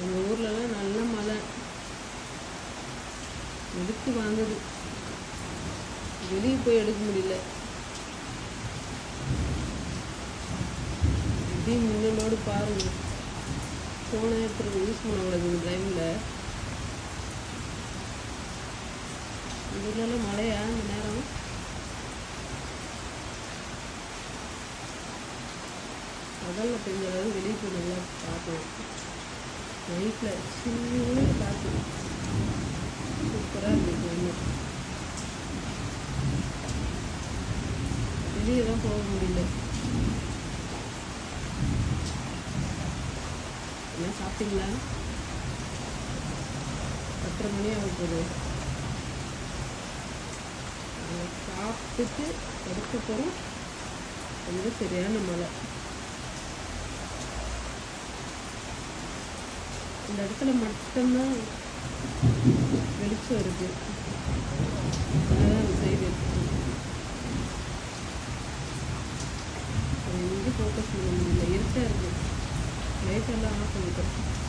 எங்கள் ஊர்லலாம் நல்ல மழை எடுத்து வாங்குது வெளியே போய் எடுக்க முடியல இடி மின்னலோடு பாருங்க ஃபோனை எடுத்துட்டு யூஸ் பண்ணக்கூடாது இந்த டைமில் இதுலலாம் மழையா இந்த நேரம் பகலில் பெஞ்ச அளவு வெளியே போய் நல்லா பார்க்கலாம் நைட்டில் சின்ன காற்று சூப்பராக இருந்துச்சு ஒன்று வெளியே தான் போக முடியல என்ன சாப்பிட்டீங்களா பத்தரை மணி ஆக போகுது அதை சாப்பிட்டுட்டு படுக்க போகிறோம் ரொம்ப சரியான மழை இந்த இடத்துல மட்டும்தான் வெளிச்சம் இருக்கு அதான் அந்த சைடு எங்கே ஃபோக்கஸ் பண்ண முடியல இருட்டாக இருக்கு லைட் எல்லாம் ஆஃப் பண்ணிட்டோம்